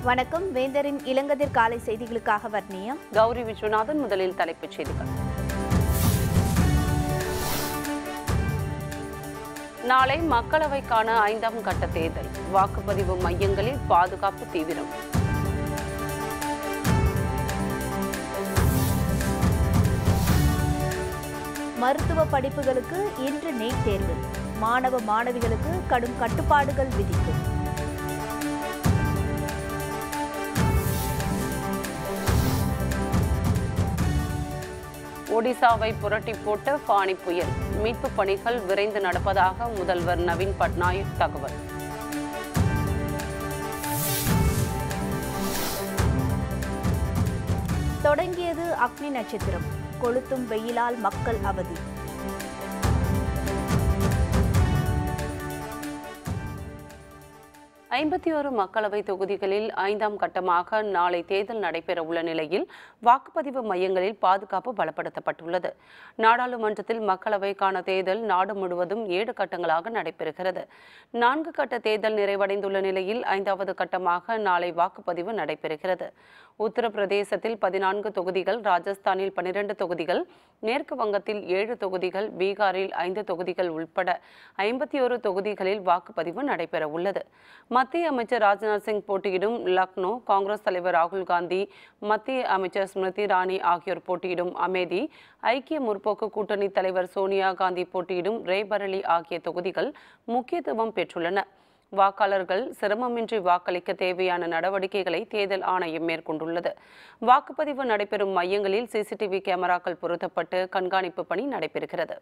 வணக்கம் வேந்தரின் இளங்கதிர் காலை செய்திகளுக்காக வர்ணியம் கௌரி விஸ்வநாதன் முதலில் தலைப்புச் செய்திகள் நாளை மக்களவைக்கான ஐந்தாம் கட்ட தேர்தல் வாக்குப்பதிவு மையங்களில் பாதுகாப்பு தீவிரம் மருத்துவ படிப்புகளுக்கு இன்று நீட் தேர்வு மாணவ மாணவிகளுக்கு கடும் கட்டுப்பாடுகள் விதிக்கும் ஒடிசாவை புரட்டி போட்ட ஃபானி புயல் மீட்புப் பணிகள் விரைந்து நடப்பதாக முதல்வர் நவீன் பட்நாயக் தகவல் தொடங்கியது அக்னி நட்சத்திரம் கொளுத்தும் வெயிலால் மக்கள் அவதி ஐம்பத்தி ஒரு மக்களவை தொகுதிகளில் ஐந்தாம் கட்டமாக நாளை தேர்தல் நடைபெற உள்ள நிலையில் வாக்குப்பதிவு மையங்களில் பாதுகாப்பு பலப்படுத்தப்பட்டுள்ளது நாடாளுமன்றத்தில் மக்களவைக்கான தேர்தல் நாடு முழுவதும் ஏழு கட்டங்களாக நடைபெறுகிறது நான்கு கட்ட தேர்தல் நிறைவடைந்துள்ள நிலையில் ஐந்தாவது கட்டமாக நாளை வாக்குப்பதிவு நடைபெறுகிறது உத்தரப்பிரதேசத்தில் பதினான்கு தொகுதிகள் ராஜஸ்தானில் பனிரெண்டு தொகுதிகள் மேற்கு வங்கத்தில் ஏழு தொகுதிகள் பீகாரில் ஐந்து தொகுதிகள் உட்பட ஐம்பத்தி ஒரு தொகுதிகளில் வாக்குப்பதிவு நடைபெற உள்ளது மத்திய அமைச்சர் ராஜ்நாத் சிங் போட்டியிடும் லக்னோ காங்கிரஸ் தலைவர் ராகுல் காந்தி மத்திய அமைச்சர் ஸ்மிருதி இரானி ஆகியோர் போட்டியிடும் அமேதி ஐக்கிய முற்போக்கு கூட்டணி தலைவர் சோனியா காந்தி போட்டியிடும் ரேபரலி ஆகிய தொகுதிகள் முக்கியத்துவம் பெற்றுள்ளன வாக்காளர்கள் சிரமமின்றி வாக்களிக்க தேவையான நடவடிக்கைகளை தேர்தல் ஆணையம் மேற்கொண்டுள்ளது வாக்குப்பதிவு நடைபெறும் மையங்களில் சிசிடிவி கேமராக்கள் பொருத்தப்பட்டு கண்காணிப்பு பணி நடைபெறுகிறது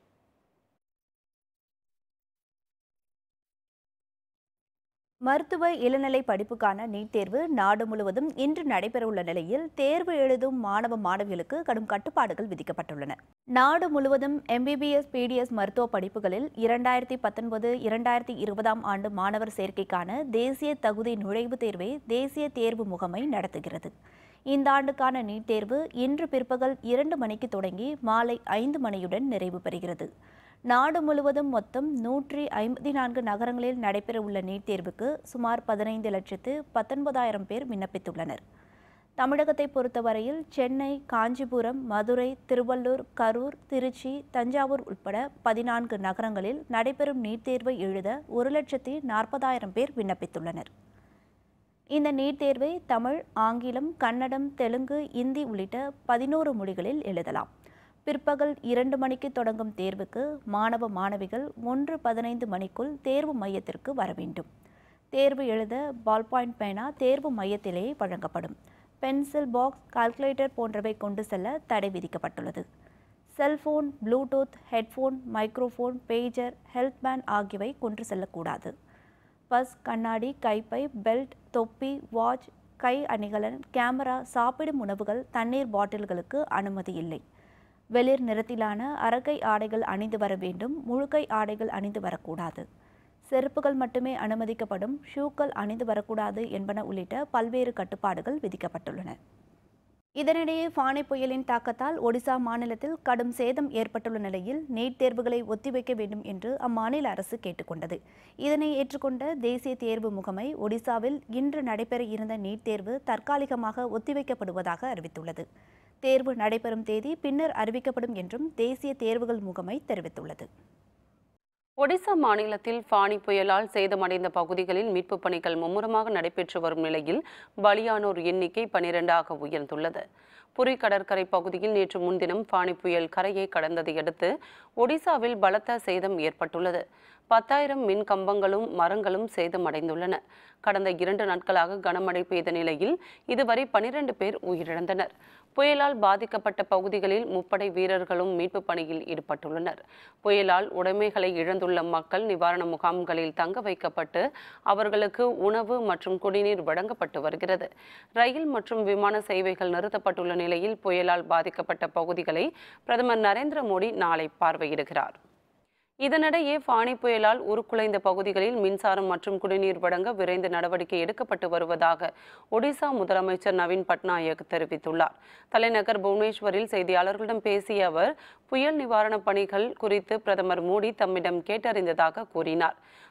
மருத்துவ இளநிலை படிப்புக்கான நீட் தேர்வு நாடு முழுவதும் இன்று நடைபெறவுள்ள நிலையில் தேர்வு எழுதும் மாணவ மாணவிகளுக்கு கடும் கட்டுப்பாடுகள் விதிக்கப்பட்டுள்ளன நாடு முழுவதும் எம்பிபிஎஸ் பிடிஎஸ் மருத்துவ படிப்புகளில் இரண்டாயிரத்தி பத்தொன்பது இரண்டாயிரத்தி இருபதாம் ஆண்டு மாணவர் சேர்க்கைக்கான தேசிய தகுதி நுழைவுத் தேர்வை தேசிய தேர்வு முகமை நடத்துகிறது இந்த ஆண்டுக்கான நீட் தேர்வு இன்று பிற்பகல் இரண்டு மணிக்கு தொடங்கி மாலை ஐந்து மணியுடன் நிறைவு பெறுகிறது நாடு முழுவதும் மொத்தம் நூற்றி ஐம்பத்தி நான்கு நகரங்களில் நடைபெறவுள்ள நீட் தேர்வுக்கு சுமார் பதினைந்து லட்சத்து பத்தொன்பதாயிரம் பேர் விண்ணப்பித்துள்ளனர் தமிழகத்தை பொறுத்தவரையில் சென்னை காஞ்சிபுரம் மதுரை திருவள்ளூர் கரூர் திருச்சி தஞ்சாவூர் உட்பட பதினான்கு நகரங்களில் நடைபெறும் நீட் தேர்வை எழுத ஒரு லட்சத்தி நாற்பதாயிரம் பேர் விண்ணப்பித்துள்ளனர் இந்த நீட் தேர்வை தமிழ் ஆங்கிலம் கன்னடம் தெலுங்கு இந்தி உள்ளிட்ட பதினோரு மொழிகளில் எழுதலாம் பிற்பகல் இரண்டு மணிக்கு தொடங்கும் தேர்வுக்கு மாணவ மாணவிகள் ஒன்று பதினைந்து மணிக்குள் தேர்வு மையத்திற்கு வர வேண்டும் தேர்வு எழுத பால் பாயிண்ட் பேனா தேர்வு மையத்திலேயே வழங்கப்படும் பென்சில் பாக்ஸ் கால்குலேட்டர் போன்றவை கொண்டு செல்ல தடை விதிக்கப்பட்டுள்ளது cellphone Bluetooth headphone microphone pager health band ஆகியவை கொண்டு செல்லக்கூடாது பஸ் கண்ணாடி கைப்பை பெல்ட் தொப்பி வாட்ச் கை அணிகலன் கேமரா சாப்பிடும் உணவுகள் தண்ணீர் பாட்டில்களுக்கு அனுமதி இல்லை வெளிர் நிறத்திலான அரக்கை ஆடைகள் அணிந்து வர வேண்டும் முழுக்கை ஆடைகள் அணிந்து வரக்கூடாது செருப்புகள் மட்டுமே அனுமதிக்கப்படும் ஷூக்கள் அணிந்து வரக்கூடாது என்பன உள்ளிட்ட பல்வேறு கட்டுப்பாடுகள் விதிக்கப்பட்டுள்ளன இதனிடையே ஃபானி புயலின் தாக்கத்தால் ஒடிசா மாநிலத்தில் கடும் சேதம் ஏற்பட்டுள்ள நிலையில் நீட் தேர்வுகளை ஒத்திவைக்க வேண்டும் என்று அம்மாநில அரசு கேட்டுக்கொண்டது இதனை ஏற்றுக்கொண்ட தேசிய தேர்வு முகமை ஒடிசாவில் இன்று நடைபெற இருந்த நீட் தேர்வு தற்காலிகமாக ஒத்திவைக்கப்படுவதாக அறிவித்துள்ளது தேர்வு நடைபெறும் தேதி பின்னர் அறிவிக்கப்படும் என்றும் தேசிய தேர்வுகள் முகமை தெரிவித்துள்ளது ஒடிசா மாநிலத்தில் ஃபானி புயலால் சேதமடைந்த பகுதிகளில் மீட்புப் பணிகள் மும்முரமாக நடைபெற்று வரும் நிலையில் பலியானோர் எண்ணிக்கை பனிரெண்டாக உயர்ந்துள்ளது புரி கடற்கரை பகுதியில் நேற்று முன்தினம் ஃபானி புயல் கரையை கடந்ததை அடுத்து ஒடிசாவில் பலத்த சேதம் ஏற்பட்டுள்ளது பத்தாயிரம் மின் கம்பங்களும் மரங்களும் சேதமடைந்துள்ளன கடந்த இரண்டு நாட்களாக கனமழை பெய்த நிலையில் இதுவரை பனிரெண்டு பேர் உயிரிழந்தனர் புயலால் பாதிக்கப்பட்ட பகுதிகளில் முப்படை வீரர்களும் மீட்புப் பணியில் ஈடுபட்டுள்ளனர் புயலால் உடைமைகளை இழந்துள்ள மக்கள் நிவாரண முகாம்களில் தங்க வைக்கப்பட்டு அவர்களுக்கு உணவு மற்றும் குடிநீர் வழங்கப்பட்டு வருகிறது ரயில் மற்றும் விமான சேவைகள் நிறுத்தப்பட்டுள்ள நிலையில் புயலால் பாதிக்கப்பட்ட பகுதிகளை பிரதமர் நரேந்திர மோடி நாளை பார்வையிடுகிறார் இதனிடையே ஃபானி புயலால் உருக்குலைந்த பகுதிகளில் மின்சாரம் மற்றும் குடிநீர் வழங்க விரைந்து நடவடிக்கை எடுக்கப்பட்டு வருவதாக ஒடிசா முதலமைச்சர் நவீன் பட்நாயக் தெரிவித்துள்ளார் தலைநகர் புவனேஸ்வரில் செய்தியாளர்களிடம் பேசிய அவர் புயல் நிவாரணப் பணிகள் குறித்து பிரதமர் மோடி தம்மிடம் கேட்டறிந்ததாக கூறினார்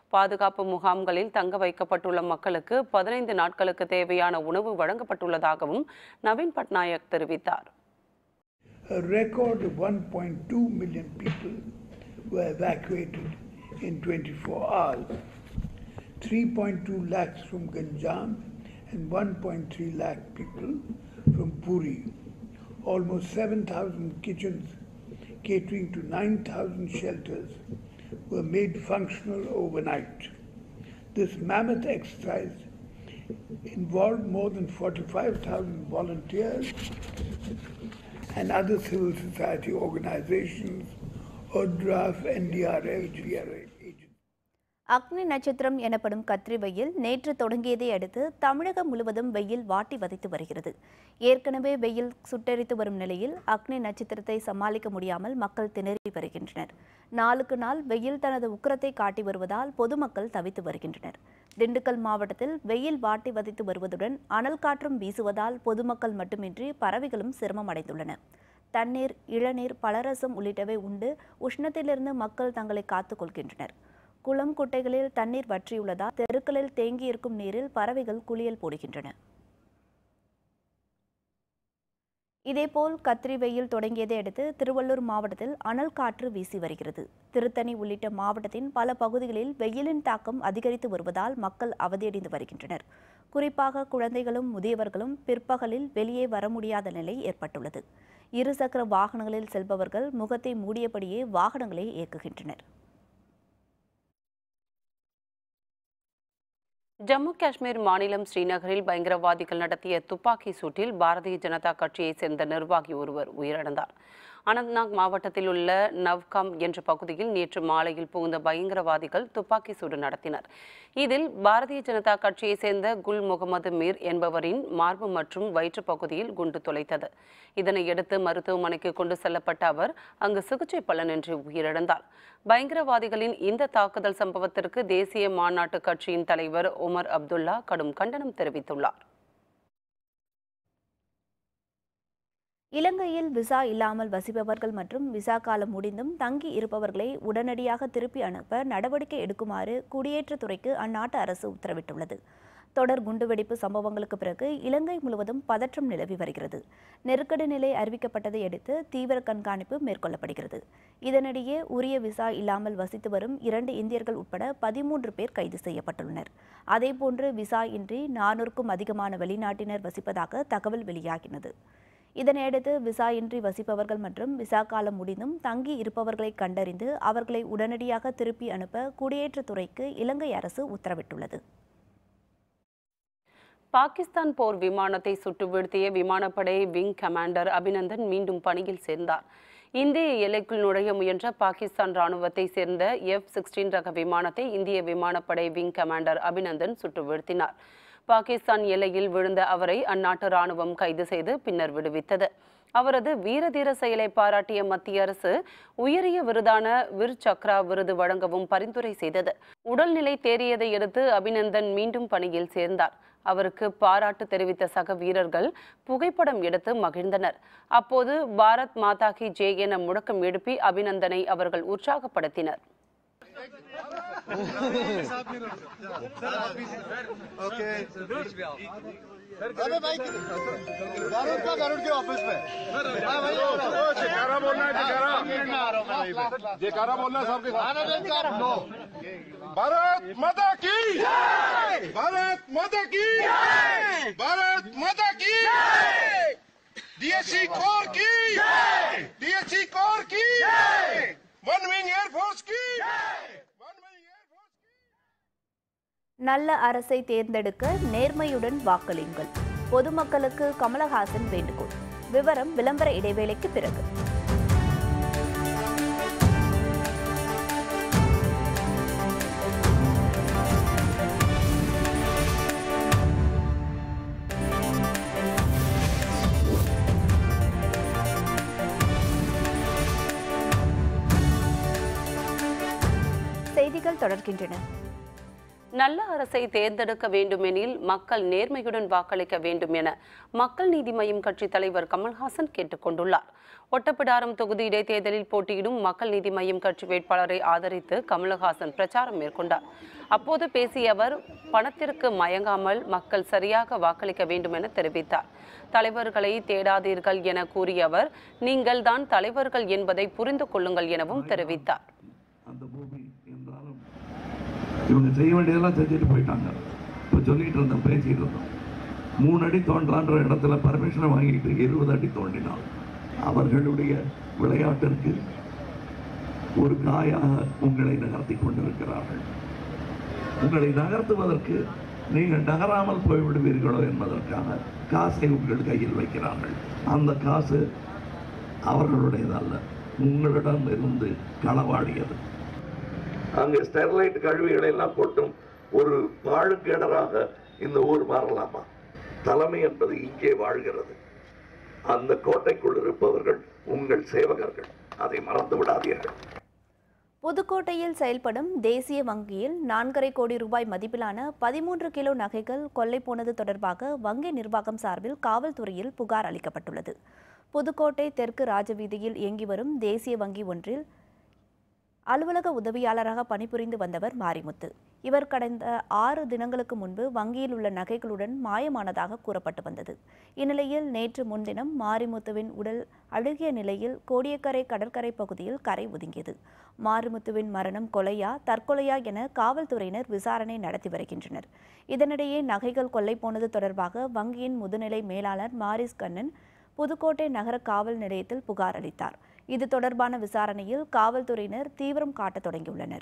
பாதுகாப்பு முகாம்களில் தங்க வைக்கப்பட்டுள்ள மக்களுக்கு பதினைந்து நாட்களுக்கு தேவையான உணவு வழங்கப்பட்டுள்ளதாகவும் நவீன் பட்நாயக் தெரிவித்தார் A record of 1.2 million people were evacuated in 24 hours. 3.2 lakhs from Ganjam and 1.3 lakh people from Puri. Almost 7,000 kitchens catering to 9,000 shelters were made functional overnight. This mammoth exercise involved more than 45,000 volunteers and other civil society organizations, ODRAF, NDRF, GRA agents. அக்னி நட்சத்திரம் எனப்படும் கத்திரி வெயில் நேற்று தொடங்கியதை அடுத்து தமிழகம் முழுவதும் வெயில் வாட்டி வதைத்து வருகிறது ஏற்கனவே வெயில் சுட்டெரித்து வரும் நிலையில் அக்னி நட்சத்திரத்தை சமாளிக்க முடியாமல் மக்கள் திணறி வருகின்றனர் நாளுக்கு நாள் வெயில் தனது உக்கிரத்தை காட்டி வருவதால் பொதுமக்கள் தவித்து வருகின்றனர் திண்டுக்கல் மாவட்டத்தில் வெயில் வாட்டி வதைத்து வருவதுடன் அனல் காற்றும் வீசுவதால் பொதுமக்கள் மட்டுமின்றி பறவைகளும் சிரமம் அடைந்துள்ளன தண்ணீர் இளநீர் பலரசம் உள்ளிட்டவை உண்டு உஷ்ணத்திலிருந்து மக்கள் தங்களை காத்துக் கொள்கின்றனர் குளம் குட்டைகளில் தண்ணீர் வற்றியுள்ளதால் தெருக்களில் தேங்கியிருக்கும் நீரில் பறவைகள் குளியல் போடுகின்றன இதேபோல் கத்திரி வெயில் தொடங்கியதை அடுத்து திருவள்ளூர் மாவட்டத்தில் அனல் காற்று வீசி வருகிறது திருத்தணி உள்ளிட்ட மாவட்டத்தின் பல பகுதிகளில் வெயிலின் தாக்கம் அதிகரித்து வருவதால் மக்கள் அவதியடைந்து வருகின்றனர் குறிப்பாக குழந்தைகளும் முதியவர்களும் பிற்பகலில் வெளியே வர முடியாத நிலை ஏற்பட்டுள்ளது இருசக்கர வாகனங்களில் செல்பவர்கள் முகத்தை மூடியபடியே வாகனங்களை இயக்குகின்றனர் ஜம்மு காஷ்மீர் மாநிலம் ஸ்ரீநகரில் பயங்கரவாதிகள் நடத்திய துப்பாக்கி சூட்டில் பாரதிய ஜனதா கட்சியைச் சேர்ந்த நிர்வாகி ஒருவர் உயிரிழந்தார் அனந்த்நாக் மாவட்டத்தில் உள்ள நவ்காம் என்ற பகுதியில் நேற்று மாலையில் புகுந்த பயங்கரவாதிகள் துப்பாக்கி சூடு நடத்தினர் இதில் பாரதிய ஜனதா கட்சியைச் சேர்ந்த குல் முகமது மீர் என்பவரின் மார்பு மற்றும் வயிற்று பகுதியில் குண்டு துளைத்தது இதனையடுத்து மருத்துவமனைக்கு கொண்டு செல்லப்பட்ட அவர் அங்கு சிகிச்சை பலனின்றி உயிரிழந்தார் பயங்கரவாதிகளின் இந்த தாக்குதல் சம்பவத்திற்கு தேசிய மாநாட்டு கட்சியின் தலைவர் உமர் அப்துல்லா கடும் கண்டனம் தெரிவித்துள்ளார் இலங்கையில் விசா இல்லாமல் வசிப்பவர்கள் மற்றும் விசா காலம் முடிந்தும் தங்கி இருப்பவர்களை உடனடியாக திருப்பி அனுப்ப நடவடிக்கை எடுக்குமாறு குடியேற்றத்துறைக்கு அந்நாட்டு அரசு உத்தரவிட்டுள்ளது தொடர் குண்டுவெடிப்பு சம்பவங்களுக்கு பிறகு இலங்கை முழுவதும் பதற்றம் நிலவி வருகிறது நெருக்கடி நிலை அறிவிக்கப்பட்டதை அடுத்து தீவிர கண்காணிப்பு மேற்கொள்ளப்படுகிறது இதனிடையே உரிய விசா இல்லாமல் வசித்து வரும் இரண்டு இந்தியர்கள் உட்பட பதிமூன்று பேர் கைது செய்யப்பட்டுள்ளனர் அதேபோன்று விசா இன்றி நானூறுக்கும் அதிகமான வெளிநாட்டினர் வசிப்பதாக தகவல் வெளியாகினது இதனையடுத்து விசா இன்றி வசிப்பவர்கள் மற்றும் விசா காலம் முடிந்தும் தங்கி இருப்பவர்களை கண்டறிந்து அவர்களை உடனடியாக திருப்பி அனுப்ப குடியேற்றத்துறைக்கு இலங்கை அரசு உத்தரவிட்டுள்ளது பாகிஸ்தான் போர் விமானத்தை சுட்டு வீழ்த்திய விமானப்படை விங் கமாண்டர் அபிநந்தன் மீண்டும் பணியில் சேர்ந்தார் இந்திய எல்லைக்குள் நுழைய முயன்ற பாகிஸ்தான் ராணுவத்தை சேர்ந்த எஃப் சிக்ஸ்டீன் ரக விமானத்தை இந்திய விமானப்படை விங் கமாண்டர் அபிநந்தன் சுட்டு வீழ்த்தினார் பாகிஸ்தான் எல்லையில் விழுந்த அவரை அந்நாட்டு ராணுவம் கைது செய்து பின்னர் விடுவித்தது அவரது வீரதீர செயலை பாராட்டிய மத்திய அரசு உயரிய விருதான விர் சக்ரா விருது வழங்கவும் பரிந்துரை செய்தது உடல்நிலை தேறியதை அடுத்து அபிநந்தன் மீண்டும் பணியில் சேர்ந்தார் அவருக்கு பாராட்டு தெரிவித்த சக வீரர்கள் புகைப்படம் எடுத்து மகிழ்ந்தனர் அப்போது பாரத் மாதா கி ஜே என முழக்கம் எழுப்பி அபிநந்தனை அவர்கள் உற்சாகப்படுத்தினர் अबे भाई गरुड़ का गरुड़ के ऑफिस में हाँ भाई जयकारा बोलना है जयकारा आ रहा हूँ मैं वहीं पे जयकारा बोलना है सबके साथ आनंद नो भारत माता की भारत माता की भारत माता की डीएससी कोर की डीएससी कोर की वन विंग एयरफोर्स की वन विंग एयरफोर्स की நல்ல அரசை தேர்ந்தெடுக்க நேர்மையுடன் வாக்களியுங்கள் பொதுமக்களுக்கு கமலஹாசன் வேண்டுகோள் விவரம் விளம்பர இடைவேளைக்கு பிறகு செய்திகள் தொடர்கின்றன நல்ல அரசை தேர்ந்தெடுக்க வேண்டுமெனில் மக்கள் நேர்மையுடன் வாக்களிக்க வேண்டும் என மக்கள் நீதி மய்யம் கட்சித் தலைவர் கமல்ஹாசன் கேட்டுக் கொண்டுள்ளார் ஒட்டப்பிடாரம் தொகுதி இடைத்தேர்தலில் போட்டியிடும் மக்கள் நீதி மய்யம் கட்சி வேட்பாளரை ஆதரித்து கமலஹாசன் பிரச்சாரம் மேற்கொண்டார் அப்போது பேசிய அவர் பணத்திற்கு மயங்காமல் மக்கள் சரியாக வாக்களிக்க வேண்டும் என தெரிவித்தார் தலைவர்களை தேடாதீர்கள் என கூறிய அவர் நீங்கள் தான் தலைவர்கள் என்பதை புரிந்து கொள்ளுங்கள் எனவும் தெரிவித்தார் அந்த பூமி என்றாலும் இவங்க செய்ய வேண்டியதெல்லாம் செஞ்சுட்டு போயிட்டாங்க இப்போ சொல்லிட்டு இருந்தோம் பேசிட்டு இருந்தோம் மூணு அடி தோண்டலான்ற இடத்துல பர்மிஷனை வாங்கிட்டு இருபது அடி தோண்டினான் அவர்களுடைய விளையாட்டிற்கு ஒரு காயாக உங்களை நகர்த்தி கொண்டிருக்கிறார்கள் உங்களை நகர்த்துவதற்கு நீங்கள் நகராமல் போய்விடுவீர்களோ என்பதற்காக காசை உங்கள் கையில் வைக்கிறார்கள் அந்த காசு அவர்களுடையதல்ல உங்களிடம் இருந்து களவாடியது அங்கே ஸ்டெர்லைட் கழிவுகளை எல்லாம் கொட்டும் ஒரு பாழுக்கிணறாக இந்த ஊர் மாறலாமா தலைமை என்பது இங்கே வாழ்கிறது அந்த கோட்டைக்குள் இருப்பவர்கள் உங்கள் சேவகர்கள் அதை மறந்து விடாதீர்கள் புதுக்கோட்டையில் செயல்படும் தேசிய வங்கியில் நான்கரை கோடி ரூபாய் மதிப்பிலான பதிமூன்று கிலோ நகைகள் கொள்ளை போனது தொடர்பாக வங்கி நிர்வாகம் சார்பில் காவல்துறையில் புகார் அளிக்கப்பட்டுள்ளது புதுக்கோட்டை தெற்கு ராஜவீதியில் இயங்கி வரும் தேசிய வங்கி ஒன்றில் அலுவலக உதவியாளராக பணிபுரிந்து வந்தவர் மாரிமுத்து இவர் கடந்த ஆறு தினங்களுக்கு முன்பு வங்கியில் உள்ள நகைகளுடன் மாயமானதாக கூறப்பட்டு வந்தது இந்நிலையில் நேற்று முன்தினம் மாரிமுத்துவின் உடல் அழுகிய நிலையில் கோடியக்கரை கடற்கரை பகுதியில் கரை ஒதுங்கியது மாரிமுத்துவின் மரணம் கொலையா தற்கொலையா என காவல்துறையினர் விசாரணை நடத்தி வருகின்றனர் இதனிடையே நகைகள் கொள்ளை போனது தொடர்பாக வங்கியின் முதுநிலை மேலாளர் மாரிஸ் கண்ணன் புதுக்கோட்டை நகர காவல் நிலையத்தில் புகார் அளித்தார் இது தொடர்பான விசாரணையில் காவல்துறையினர் தீவிரம் காட்டத் தொடங்கியுள்ளனர்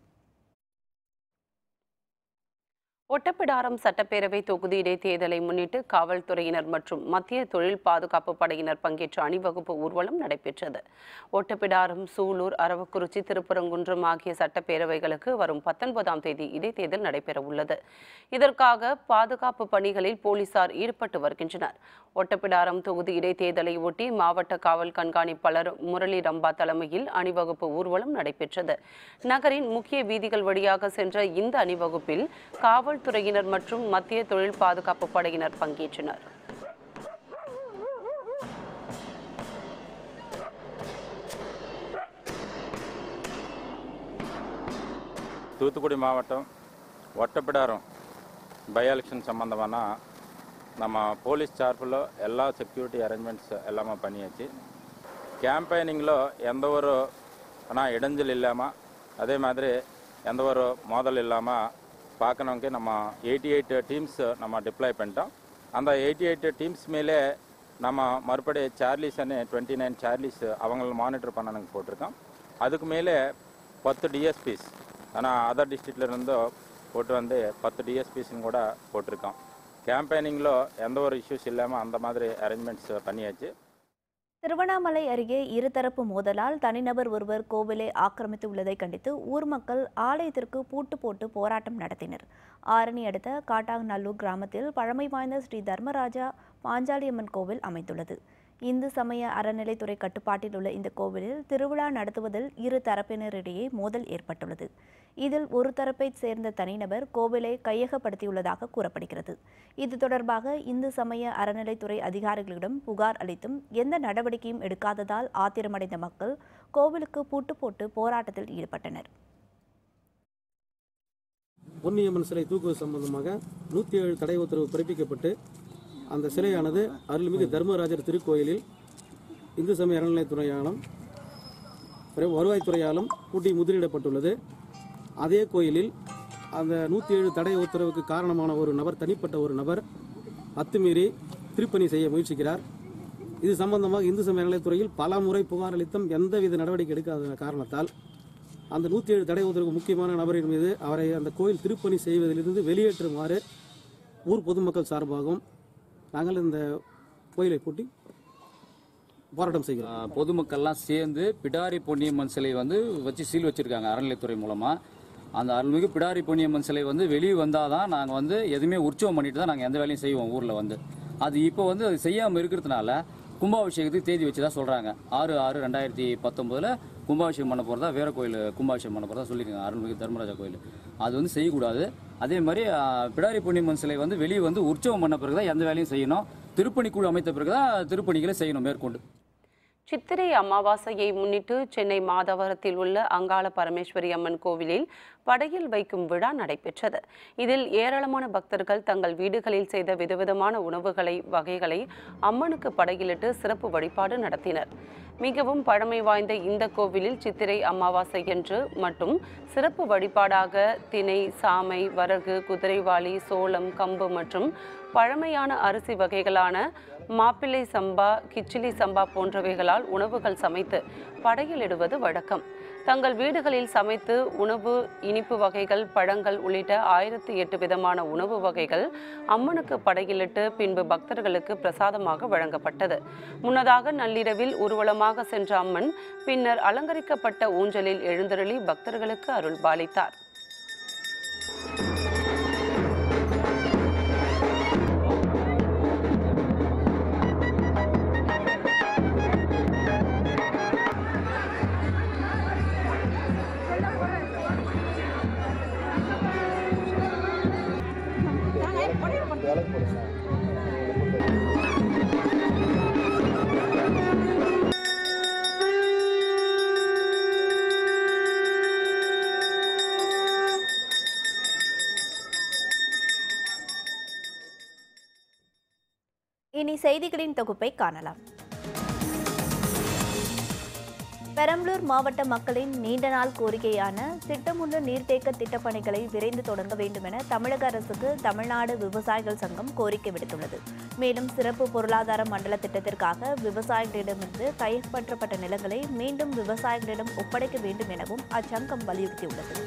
ஒட்டப்பிடாரம் சட்டப்பேரவை தொகுதி இடைத்தேர்தலை முன்னிட்டு காவல்துறையினர் மற்றும் மத்திய தொழில் பாதுகாப்பு படையினர் பங்கேற்ற அணிவகுப்பு ஊர்வலம் நடைபெற்றது ஒட்டப்பிடாரம் சூலூர் அரவக்குறிச்சி திருப்பரங்குன்றம் ஆகிய சட்டப்பேரவைகளுக்கு வரும் பத்தொன்பதாம் தேதி இடைத்தேர்தல் நடைபெற உள்ளது இதற்காக பாதுகாப்பு பணிகளில் போலீசார் ஈடுபட்டு வருகின்றனர் ஒட்டப்பிடாரம் தொகுதி இடைத்தேர்தலை ஒட்டி மாவட்ட காவல் கண்காணிப்பாளர் முரளி ரம்பா தலைமையில் அணிவகுப்பு ஊர்வலம் நடைபெற்றது நகரின் முக்கிய வீதிகள் வழியாக சென்ற இந்த அணிவகுப்பில் காவல்துறையினர் மற்றும் மத்திய தொழில் பாதுகாப்பு படையினர் பங்கேற்றனர் தூத்துக்குடி மாவட்டம் ஒட்டப்பிடாரம் பை எலெக்ஷன் சம்மந்தமான நம்ம పోలీస్ చార్పులో ఎలా సెక్యూరిటీ అరేంజ్మెంట్స్ எல்லாமே பண்ணியாச்சு క్యాంపెయినింగ్లో ఎంతవరకు ஆனால் இடைஞ்சல் இல்லாமல் அதே மாதிரி எந்த ஒரு மோதல் இல்லாமல் பார்க்கணுங்க நம்ம எயிட்டி எயிட் டீம்ஸ் நம்ம டிப்ளாய் பண்ணிட்டோம் அந்த எயிட்டி எயிட் டீம்ஸ் மேலே நம்ம மறுபடி சார்லிஸ் அனு டுவெண்ட்டி நைன் சார்லிஸ் அவங்கள மானிட்டர் பண்ணணுங்க போட்டிருக்கோம் அதுக்கு மேலே பத்து டிஎஸ்பிஸ் ஆனால் அதர் டிஸ்ட்ரிக்ட்லேருந்தோ போட்டு வந்து பத்து டிஎஸ்பிஸ்ன்னு கூட போட்டிருக்கோம் கேம்பெயினிங்கில் எந்த ஒரு இஷ்யூஸ் இல்லாமல் அந்த மாதிரி அரேஞ்ச்மெண்ட்ஸ் பண்ணியாச்சு திருவண்ணாமலை அருகே இருதரப்பு மோதலால் தனிநபர் ஒருவர் கோவிலை ஆக்கிரமித்து உள்ளதை கண்டித்து ஊர் மக்கள் ஆலயத்திற்கு பூட்டு போட்டு போராட்டம் நடத்தினர் ஆரணி அடுத்த காட்டாங்கநல்லூர் கிராமத்தில் பழமை வாய்ந்த ஸ்ரீ தர்மராஜா பாஞ்சாலியம்மன் கோவில் அமைந்துள்ளது இந்து சமய அறநிலைத்துறை கட்டுப்பாட்டில் உள்ள இந்த கோவிலில் திருவிழா நடத்துவதில் இரு தரப்பினரிடையே மோதல் ஏற்பட்டுள்ளது இதில் ஒரு தரப்பைச் சேர்ந்த தனிநபர் கோவிலை கையகப்படுத்தியுள்ளதாக கூறப்படுகிறது இது தொடர்பாக இந்து சமய அறநிலைத்துறை அதிகாரிகளிடம் புகார் அளித்தும் எந்த நடவடிக்கையும் எடுக்காததால் ஆத்திரமடைந்த மக்கள் கோவிலுக்கு பூட்டு போட்டு போராட்டத்தில் ஈடுபட்டனர் பொன்னியம்மன் சிலை தூக்குவது சம்பந்தமாக நூற்றி ஏழு தடை உத்தரவு பிறப்பிக்கப்பட்டு அந்த சிலையானது அருள்மிகு தர்மராஜர் திருக்கோயிலில் இந்து சமய அறநிலையத்துறையாலும் பிறகு வருவாய்த்துறையாலும் பூட்டி முதிரிடப்பட்டுள்ளது அதே கோயிலில் அந்த நூற்றி ஏழு தடை உத்தரவுக்கு காரணமான ஒரு நபர் தனிப்பட்ட ஒரு நபர் அத்துமீறி திருப்பணி செய்ய முயற்சிக்கிறார் இது சம்பந்தமாக இந்து சமய அறநிலையத்துறையில் பல முறை புகார் அளித்தும் எந்தவித நடவடிக்கை எடுக்காத காரணத்தால் அந்த நூற்றி ஏழு தடை உத்தரவுக்கு முக்கியமான நபரின் மீது அவரை அந்த கோயில் திருப்பணி செய்வதிலிருந்து வெளியேற்றுமாறு ஊர் பொதுமக்கள் சார்பாகவும் நாங்கள் இந்த கோயிலை பூட்டி போராட்டம் செய்கிறோம் ஆஹ் பொதுமக்கள்லாம் சேர்ந்து பிடாரி பொன்னியம்மன் சிலை வந்து வச்சு சீல் வச்சிருக்காங்க அறநிலைத்துறை மூலமா அந்த அருள்மிகு பிடாரி பொன்னியம்மன் சிலை வந்து வெளியே வந்தால் தான் நாங்கள் வந்து எதுவுமே உற்சவம் பண்ணிட்டு தான் நாங்கள் எந்த வேலையும் செய்வோம் ஊரில் வந்து அது இப்போ வந்து அது செய்யாமல் இருக்கிறதுனால கும்பாபிஷேகத்துக்கு தேதி வச்சு தான் சொல்கிறாங்க ஆறு ஆறு ரெண்டாயிரத்தி பத்தொம்போதில் கும்பாபிஷேகம் பண்ண போகிறதா வேற கோயில் கும்பாபிஷேகம் பண்ண போகிறதா சொல்லியிருக்காங்க அருள்மிகு தர்மராஜா கோயில் அது வந்து செய்யக்கூடாது அதே மாதிரி ஆ, பிடாரி பொன்னியம்மன் சிலை வந்து வெளியே வந்து உற்சவம் பண்ண பிறகு தான் எந்த வேலையும் செய்யணும் திருப்பணிக்குழு அமைத்த பிறகு தான் திருப்பணிகளை செய்யணும் மேற்கொண்டு சித்திரை அமாவாசையை முன்னிட்டு சென்னை மாதவரத்தில் உள்ள அங்காள பரமேஸ்வரி அம்மன் கோவிலில் படையில் வைக்கும் விழா நடைபெற்றது இதில் ஏராளமான பக்தர்கள் தங்கள் வீடுகளில் செய்த விதவிதமான உணவுகளை வகைகளை அம்மனுக்கு படையிலிட்டு சிறப்பு வழிபாடு நடத்தினர் மிகவும் பழமை வாய்ந்த இந்த கோவிலில் சித்திரை அமாவாசை என்று மட்டும் சிறப்பு வழிபாடாக திணை சாமை வரகு குதிரைவாளி சோளம் கம்பு மற்றும் பழமையான அரிசி வகைகளான மாப்பிள்ளை சம்பா கிச்சிலி சம்பா போன்றவைகளால் உணவுகள் சமைத்து படையலிடுவது வழக்கம் தங்கள் வீடுகளில் சமைத்து உணவு இனிப்பு வகைகள் பழங்கள் உள்ளிட்ட ஆயிரத்தி எட்டு விதமான உணவு வகைகள் அம்மனுக்கு படையிலிட்டு பின்பு பக்தர்களுக்கு பிரசாதமாக வழங்கப்பட்டது முன்னதாக நள்ளிரவில் ஊர்வலமாக சென்ற அம்மன் பின்னர் அலங்கரிக்கப்பட்ட ஊஞ்சலில் எழுந்தருளி பக்தர்களுக்கு அருள் பாலித்தார் இனி செய்திகளின் தொகுப்பை காணலாம் பெரம்பலூர் மாவட்ட மக்களின் நீண்ட நாள் கோரிக்கையான திட்டமுள்ள நீர்த்தேக்க திட்டப்பணிகளை விரைந்து தொடங்க வேண்டும் என தமிழக அரசுக்கு தமிழ்நாடு விவசாயிகள் சங்கம் கோரிக்கை விடுத்துள்ளது மேலும் சிறப்பு பொருளாதார மண்டல திட்டத்திற்காக விவசாயிகளிடமிருந்து கைப்பற்றப்பட்ட நிலங்களை மீண்டும் விவசாயிகளிடம் ஒப்படைக்க வேண்டும் எனவும் அச்சங்கம் வலியுறுத்தியுள்ளது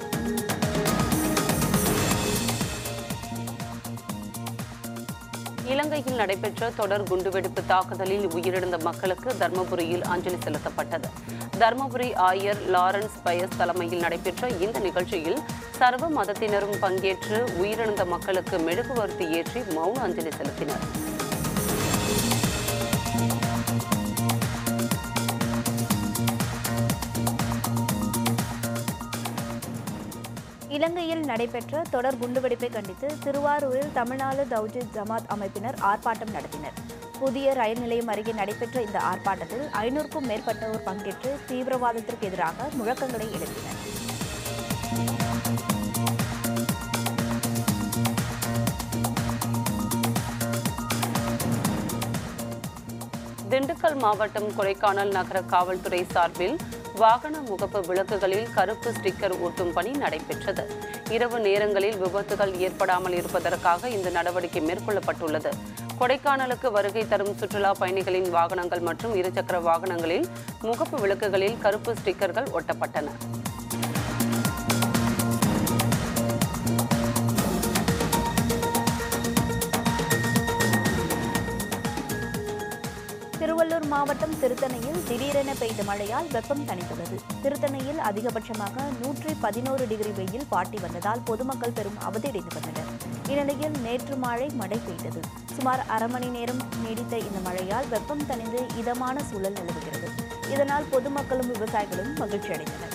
இலங்கையில் நடைபெற்ற தொடர் குண்டுவெடிப்பு தாக்குதலில் உயிரிழந்த மக்களுக்கு தர்மபுரியில் அஞ்சலி செலுத்தப்பட்டது தர்மபுரி ஆயர் லாரன்ஸ் பயஸ் தலைமையில் நடைபெற்ற இந்த நிகழ்ச்சியில் சர்வ மதத்தினரும் பங்கேற்று உயிரிழந்த மக்களுக்கு மெழுகுவர்த்தி ஏற்றி மௌன அஞ்சலி செலுத்தினர் இலங்கையில் நடைபெற்ற தொடர் குண்டுவெடிப்பை கண்டித்து திருவாரூரில் தமிழ்நாடு தௌஜித் ஜமாத் அமைப்பினர் ஆர்ப்பாட்டம் நடத்தினர் புதிய ரயில் நிலையம் அருகே நடைபெற்ற இந்த ஆர்ப்பாட்டத்தில் ஐநூறுக்கும் மேற்பட்டோர் பங்கேற்று தீவிரவாதத்திற்கு எதிராக முழக்கங்களை எழுப்பினர் திண்டுக்கல் மாவட்டம் கொடைக்கானல் நகர காவல்துறை சார்பில் வாகன முகப்பு விளக்குகளில் கருப்பு ஸ்டிக்கர் ஒட்டும் பணி நடைபெற்றது இரவு நேரங்களில் விபத்துகள் ஏற்படாமல் இருப்பதற்காக இந்த நடவடிக்கை மேற்கொள்ளப்பட்டுள்ளது கொடைக்கானலுக்கு வருகை தரும் சுற்றுலா பயணிகளின் வாகனங்கள் மற்றும் இருசக்கர வாகனங்களில் முகப்பு விளக்குகளில் கருப்பு ஸ்டிக்கர்கள் ஒட்டப்பட்டன திருவள்ளூர் மாவட்டம் திருத்தணியில் திடீரென பெய்த மழையால் வெப்பம் தணித்துள்ளது திருத்தணியில் அதிகபட்சமாக நூற்றி பதினோரு டிகிரி வெயில் பாட்டி வந்ததால் பொதுமக்கள் பெரும் அவதியடைந்து வந்தனர் இந்நிலையில் நேற்று மாலை மழை பெய்தது சுமார் அரை மணி நேரம் நீடித்த இந்த மழையால் வெப்பம் தணிந்து இதமான சூழல் நிலவுகிறது இதனால் பொதுமக்களும் விவசாயிகளும் மகிழ்ச்சி அடைந்தனர்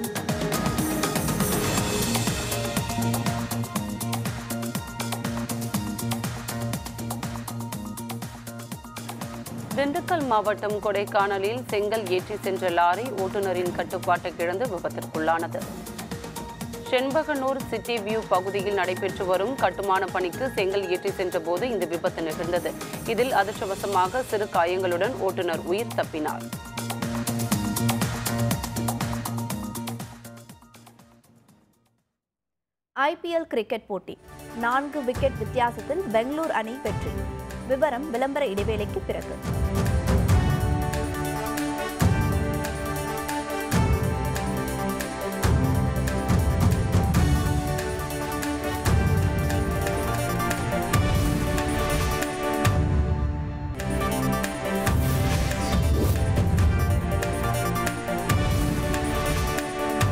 திண்டுக்கல் மாவட்டம் கொடைக்கானலில் செங்கல் ஏற்றி சென்ற லாரி ஓட்டுநரின் கட்டுப்பாட்டை இழந்து விபத்திற்குள்ளானது செண்பகனூர் சிட்டி வியூ பகுதியில் நடைபெற்று வரும் கட்டுமான பணிக்கு செங்கல் ஏற்றி சென்ற போது இந்த விபத்து நிகழ்ந்தது இதில் அதிர்ஷ்டவசமாக சிறு காயங்களுடன் ஓட்டுநர் உயிர் தப்பினார் ஐபிஎல் கிரிக்கெட் போட்டி நான்கு விக்கெட் வித்தியாசத்தில் பெங்களூர் அணி வெற்றி விவரம் விளம்பர இடைவேளைக்கு பிறகு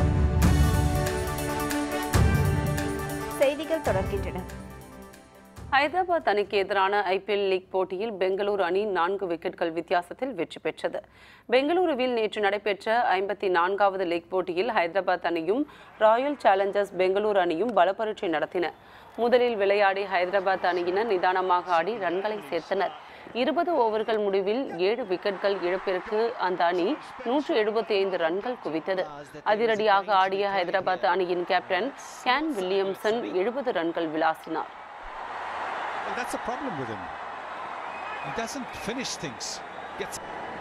செய்திகள் தொடர்கின்றன ஹைதராபாத் அணிக்கு எதிரான ஐபிஎல் லீக் போட்டியில் பெங்களூரு அணி நான்கு விக்கெட்கள் வித்தியாசத்தில் வெற்றி பெற்றது பெங்களூருவில் நேற்று நடைபெற்ற ஐம்பத்தி நான்காவது லீக் போட்டியில் ஹைதராபாத் அணியும் ராயல் சேலஞ்சர்ஸ் பெங்களூரு அணியும் பலப்பரீட்சை நடத்தின முதலில் விளையாடி ஹைதராபாத் அணியினர் நிதானமாக ஆடி ரன்களை சேர்த்தனர் இருபது ஓவர்கள் முடிவில் ஏழு விக்கெட்கள் இழப்பிற்கு அந்த அணி நூற்று எழுபத்தி ஐந்து ரன்கள் குவித்தது அதிரடியாக ஆடிய ஹைதராபாத் அணியின் கேப்டன் கேன் வில்லியம்சன் எழுபது ரன்கள் விளாசினார் Well, that's a problem with him. He doesn't finish things. Gets.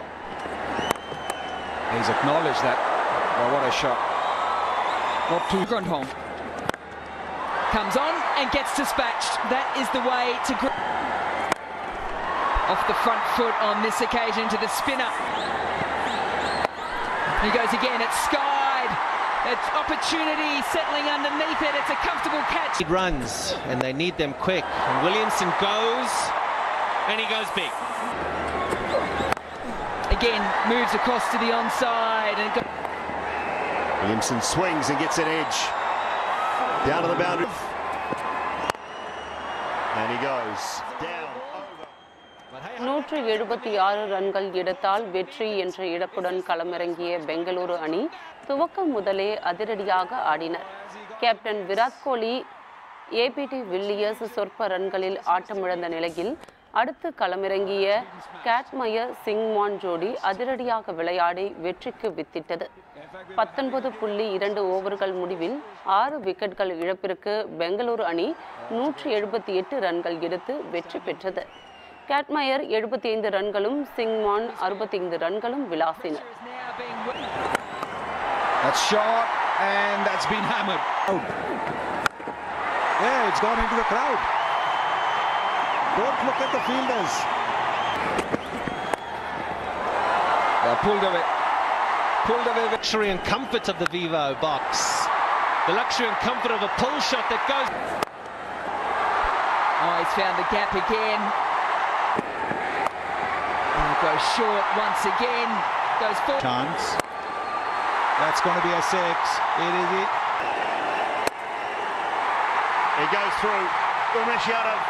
He's acknowledged that. Well, what a shot. Not too gone home. Comes on and gets dispatched. That is the way to. Gr- Off the front foot on this occasion to the spinner. He goes again. It's skied. It's opportunity settling underneath it. It's a comfortable catch. Need runs and they need them quick. And Williamson goes and he goes big. Again, moves across to the onside and. Go- Williamson swings and gets an edge. Down to the boundary. And he goes down. நூற்று எழுபத்தி ஆறு ரன்கள் எடுத்தால் வெற்றி என்ற இழப்புடன் களமிறங்கிய பெங்களூரு அணி துவக்கம் முதலே அதிரடியாக ஆடினர் captain Virat Kohli ABD Villiers சொற்ப ரன்களில் ஆட்டமிழந்த நிலையில் அடுத்து களமிறங்கிய கேட்மயர் சிங்மான் ஜோடி அதிரடியாக விளையாடி வெற்றிக்கு வித்திட்டது பத்தொன்பது புள்ளி இரண்டு ஓவர்கள் முடிவில் ஆறு விக்கெட்கள் இழப்பிற்கு பெங்களூரு அணி நூற்றி எழுபத்தி எட்டு ரன்கள் எடுத்து வெற்றி பெற்றது கேட்மயர் எழுபத்தி ஐந்து ரன்களும் சிங்மான் அறுபத்தி ஐந்து ரன்களும் விளாசினர் That's shot and that's been hammered. Out. Yeah, it's gone into the crowd. Don't look at the fielders. They pulled away. Pulled away. Luxury and comfort of the Vivo box. The luxury and comfort of a pull shot that goes. Oh, he's found the gap again. Oh, goes short once again. Goes forward. Chance. That's going to be a six. It is it. He goes through. Umesh Yadav.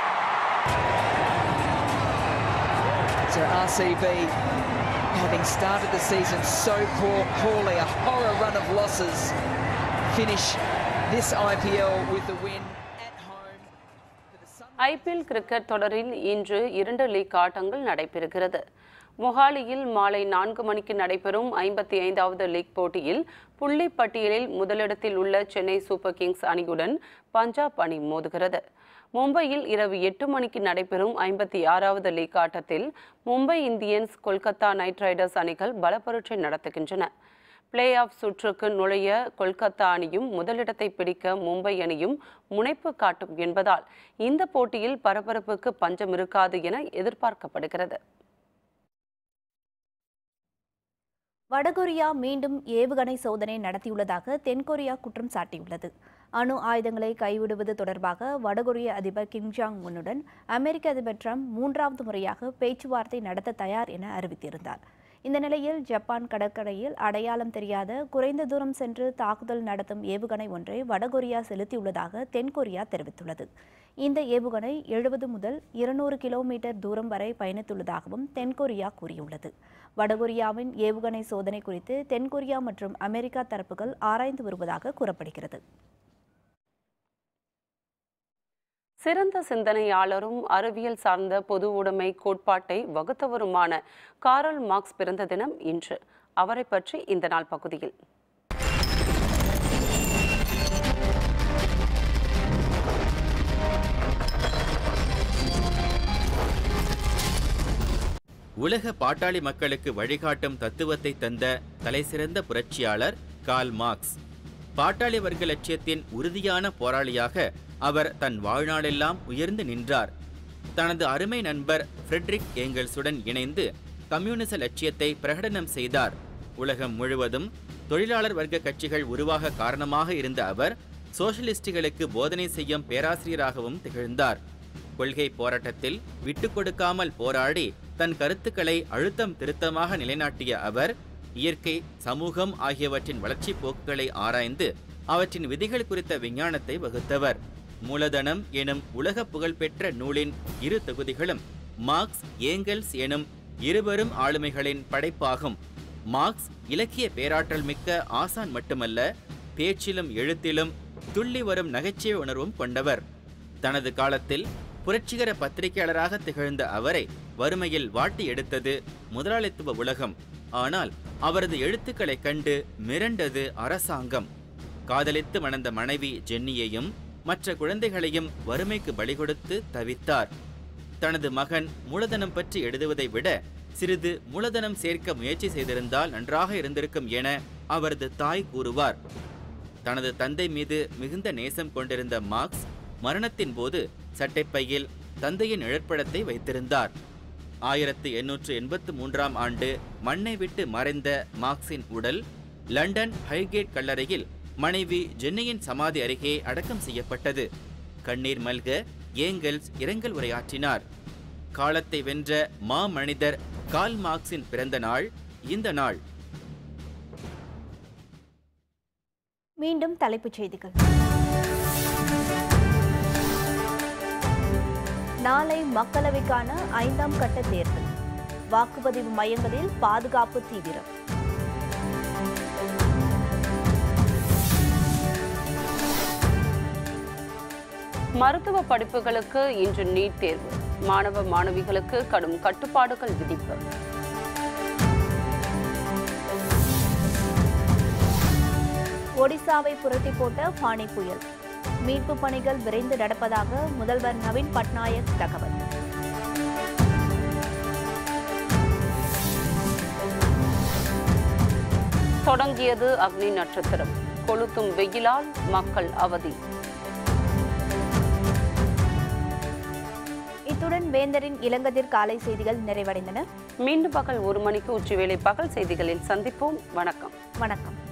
So RCB, having started the season so poor, poorly, a horror run of losses, finish this IPL with the win at home. IPL cricket தொடரில் இன்று இரண்டு league ஆட்டங்கள் நடைபெறுகிறது மொஹாலியில் மாலை நான்கு மணிக்கு நடைபெறும் ஐம்பத்தி ஐந்தாவது லீக் போட்டியில் புள்ளி பட்டியலில் முதலிடத்தில் உள்ள சென்னை சூப்பர் கிங்ஸ் அணியுடன் பஞ்சாப் அணி மோதுகிறது மும்பையில் இரவு எட்டு மணிக்கு நடைபெறும் ஐம்பத்தி ஆறாவது லீக் ஆட்டத்தில் Mumbai Indians Kolkata Knight Riders அணிகள் பலப்பரீட்சை நடத்துகின்றன பிளே ஆஃப் சுற்றுக்கு நுழைய கொல்கத்தா அணியும் முதலிடத்தை பிடிக்க மும்பை அணியும் முனைப்பு காட்டும் என்பதால் இந்த போட்டியில் பரபரப்புக்கு பஞ்சம் இருக்காது என எதிர்பார்க்கப்படுகிறது வடகொரியா மீண்டும் ஏவுகணை சோதனை நடத்தியுள்ளதாக தென்கொரியா குற்றம் சாட்டியுள்ளது அணு ஆயுதங்களை கைவிடுவது தொடர்பாக வடகொரிய அதிபர் கிம் ஜாங் உன்னுடன் அமெரிக்க அதிபர் ட்ரம்ப் மூன்றாவது முறையாக பேச்சுவார்த்தை நடத்த தயார் என அறிவித்திருந்தார் இந்த நிலையில் ஜப்பான் கடற்கரையில் அடையாளம் தெரியாத குறைந்த தூரம் சென்று தாக்குதல் நடத்தும் ஏவுகணை ஒன்றை வடகொரியா செலுத்தியுள்ளதாக தென்கொரியா தெரிவித்துள்ளது இந்த ஏவுகணை எழுபது முதல் இருநூறு கிலோமீட்டர் தூரம் வரை பயணித்துள்ளதாகவும் தென்கொரியா கூறியுள்ளது வடகொரியாவின் ஏவுகணை சோதனை குறித்து தென்கொரியா மற்றும் அமெரிக்கா தரப்புகள் ஆராய்ந்து வருவதாக கூறப்படுகிறது சிறந்த சிந்தனையாளரும் அறிவியல் சார்ந்த பொது உடைமை கோட்பாட்டை வகுத்தவருமான காரல் மார்க்ஸ் பிறந்த தினம் இன்று அவரை பற்றி இந்த நாள் பகுதியில் உலக பாட்டாளி மக்களுக்கு வழிகாட்டும் தத்துவத்தை தந்த தலைசிறந்த புரட்சியாளர் கால் மார்க்ஸ் பாட்டாளி வர்க்க லட்சியத்தின் உறுதியான போராளியாக அவர் தன் வாழ்நாளெல்லாம் உயர்ந்து நின்றார் தனது அருமை நண்பர் ஃப்ரெட்ரிக் ஏங்கல்ஸுடன் இணைந்து கம்யூனிச லட்சியத்தை பிரகடனம் செய்தார் உலகம் முழுவதும் தொழிலாளர் வர்க்க கட்சிகள் உருவாக காரணமாக இருந்த அவர் சோஷலிஸ்டுகளுக்கு போதனை செய்யும் பேராசிரியராகவும் திகழ்ந்தார் கொள்கை போராட்டத்தில் விட்டுக் கொடுக்காமல் போராடி தன் கருத்துக்களை அழுத்தம் திருத்தமாக நிலைநாட்டிய அவர் இயற்கை சமூகம் ஆகியவற்றின் வளர்ச்சி போக்குகளை ஆராய்ந்து அவற்றின் விதிகள் குறித்த விஞ்ஞானத்தை வகுத்தவர் மூலதனம் எனும் உலக புகழ்பெற்ற நூலின் இரு தொகுதிகளும் மார்க்ஸ் ஏங்கல்ஸ் எனும் இருவரும் ஆளுமைகளின் படைப்பாகும் மார்க்ஸ் இலக்கிய பேராற்றல் மிக்க ஆசான் மட்டுமல்ல பேச்சிலும் எழுத்திலும் துள்ளி வரும் நகைச்சுவை உணர்வும் கொண்டவர் தனது காலத்தில் புரட்சிகர பத்திரிகையாளராக திகழ்ந்த அவரை வறுமையில் வாட்டி எடுத்தது முதலாளித்துவ உலகம் ஆனால் அவரது எழுத்துக்களைக் கண்டு மிரண்டது அரசாங்கம் காதலித்து மணந்த மனைவி ஜென்னியையும் மற்ற குழந்தைகளையும் வறுமைக்கு பலி கொடுத்து தவித்தார் தனது மகன் மூலதனம் பற்றி எழுதுவதை விட சிறிது மூலதனம் சேர்க்க முயற்சி செய்திருந்தால் நன்றாக இருந்திருக்கும் என அவரது தாய் கூறுவார் தனது தந்தை மீது மிகுந்த நேசம் கொண்டிருந்த மார்க்ஸ் மரணத்தின் போது சட்டைப்பையில் தந்தையின் நிழற்படத்தை வைத்திருந்தார் ஆயிரத்து எண்ணூற்று எண்பத்து மூன்றாம் ஆண்டு மண்ணை விட்டு மறைந்த மார்க்ஸின் உடல் லண்டன் ஹைகேட் கல்லறையில் மனைவி ஜென்னியின் சமாதி அருகே அடக்கம் செய்யப்பட்டது கண்ணீர் மல்க ஏங்கல்ஸ் இரங்கல் உரையாற்றினார் காலத்தை வென்ற மா மனிதர் கால் மார்க்ஸின் பிறந்த நாள் இந்த நாள் மீண்டும் தலைப்புச் செய்திகள் நாளை மக்களவைக்கான ஐந்தாம் கட்ட தேர்தல் வாக்குப்பதிவு மையங்களில் பாதுகாப்பு தீவிரம் மருத்துவ படிப்புகளுக்கு இன்று நீட் தேர்வு மாணவ மாணவிகளுக்கு கடும் கட்டுப்பாடுகள் விதிப்பு ஒடிசாவை புரட்டி போட்ட ஃபானி புயல் மீட்பு பணிகள் விரைந்து நடப்பதாக முதல்வர் நவீன் பட்நாயக் தகவல் தொடங்கியது அக்னி நட்சத்திரம் கொளுத்தும் வெயிலால் மக்கள் அவதி இத்துடன் வேந்தரின் இளங்கதிர் காலை செய்திகள் நிறைவடைந்தன மீண்டும் பகல் ஒரு மணிக்கு உச்சிவேளை பகல் செய்திகளில் சந்திப்போம் வணக்கம் வணக்கம்